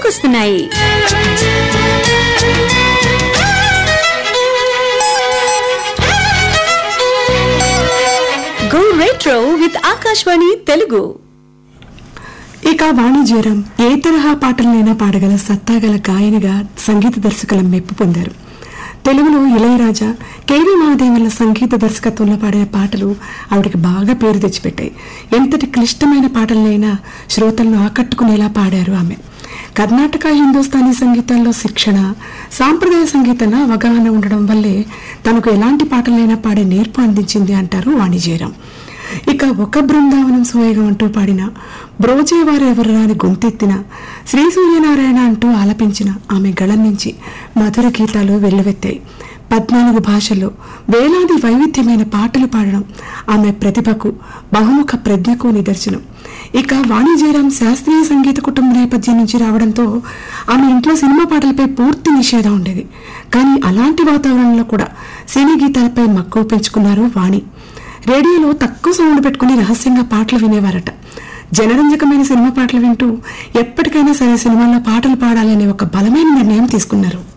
గుర్తుకొస్తున్నాయి go retro with Akashvani Telugu ఇక వాణిజ్యరం ఏ తరహా పాటలనైనా పాడగల సత్తాగల గాయనిగా సంగీత దర్శకుల మెప్పు పొందారు తెలుగులో ఇళయరాజా కేవీ మహాదేవుల సంగీత దర్శకత్వంలో పాడిన పాటలు ఆవిడకి బాగా పేరు తెచ్చిపెట్టాయి ఎంతటి క్లిష్టమైన పాటలనైనా శ్రోతలను ఆకట్టుకునేలా పాడారు ఆమె కర్ణాటక హిందుస్థానీ సంగీతాల్లో శిక్షణ సాంప్రదాయ సంగీతంలో అవగాహన ఉండడం వల్లే తనకు ఎలాంటి పాటలైనా పాడే నేర్పు అందించింది అంటారు వాణిజ్యరం ఇక ఒక బృందావనం సోయగం అంటూ పాడిన బ్రోజేవారు ఎవరు రాని గొంతెత్తిన శ్రీ సూర్యనారాయణ అంటూ ఆలపించిన ఆమె గళం నుంచి మధుర గీతాలు వెల్లువెత్తాయి పద్నాలుగు భాషల్లో వేలాది వైవిధ్యమైన పాటలు పాడడం ఆమె ప్రతిభకు బహుముఖ ప్రజ్ఞకు నిదర్శనం ఇక వాణిజ్యరాం శాస్త్రీయ సంగీత కుటుంబ నేపథ్యం నుంచి రావడంతో ఆమె ఇంట్లో సినిమా పాటలపై పూర్తి నిషేధం ఉండేది కానీ అలాంటి వాతావరణంలో కూడా సినీ గీతాలపై మక్కువ పెంచుకున్నారు వాణి రేడియోలో తక్కువ సౌండ్ పెట్టుకుని రహస్యంగా పాటలు వినేవారట జనరంజకమైన సినిమా పాటలు వింటూ ఎప్పటికైనా సరే సినిమాల్లో పాటలు పాడాలి అనే ఒక బలమైన నిర్ణయం తీసుకున్నారు